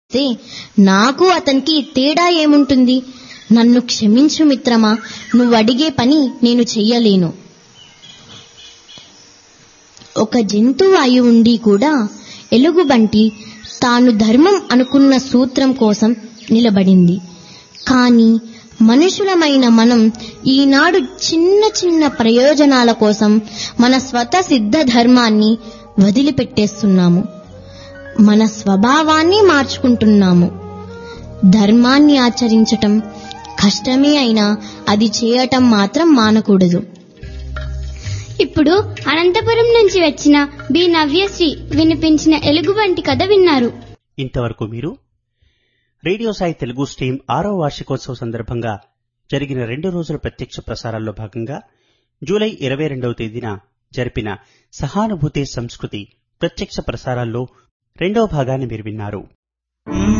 తే నాకు అతనికి తేడా ఏముంటుంది నన్ను క్షమించు మిత్రమా నువ్వడిగే పని నేను చెయ్యలేను ఒక జంతువు అయి ఉండి కూడా ఎలుగుబంటి తాను ధర్మం అనుకున్న సూత్రం కోసం నిలబడింది కాని మనుషులమైన మనం ఈనాడు చిన్న చిన్న ప్రయోజనాల కోసం మన స్వతసిద్ధ ధర్మాన్ని వదిలిపెట్టేస్తున్నాము మన స్వభావాన్ని మార్చుకుంటున్నాము ధర్మాన్ని ఆచరించటం కష్టమే అయినా అది చేయటం మాత్రం మానకూడదు ఇప్పుడు అనంతపురం నుంచి వచ్చిన బి నవ్యశ్రీ వినిపించిన ఎలుగుబంటి కథ విన్నారు ఇంతవరకు మీరు రేడియో సాయి తెలుగు స్ట్రీమ్ ఆరో వార్షికోత్సవ సందర్భంగా జరిగిన రెండు రోజుల ప్రత్యక్ష ప్రసారాల్లో భాగంగా జూలై ఇరవై రెండవ తేదీన జరిపిన సహానుభూతి సంస్కృతి ప్రత్యక్ష ప్రసారాల్లో రెండవ భాగాన్ని మీరు విన్నారు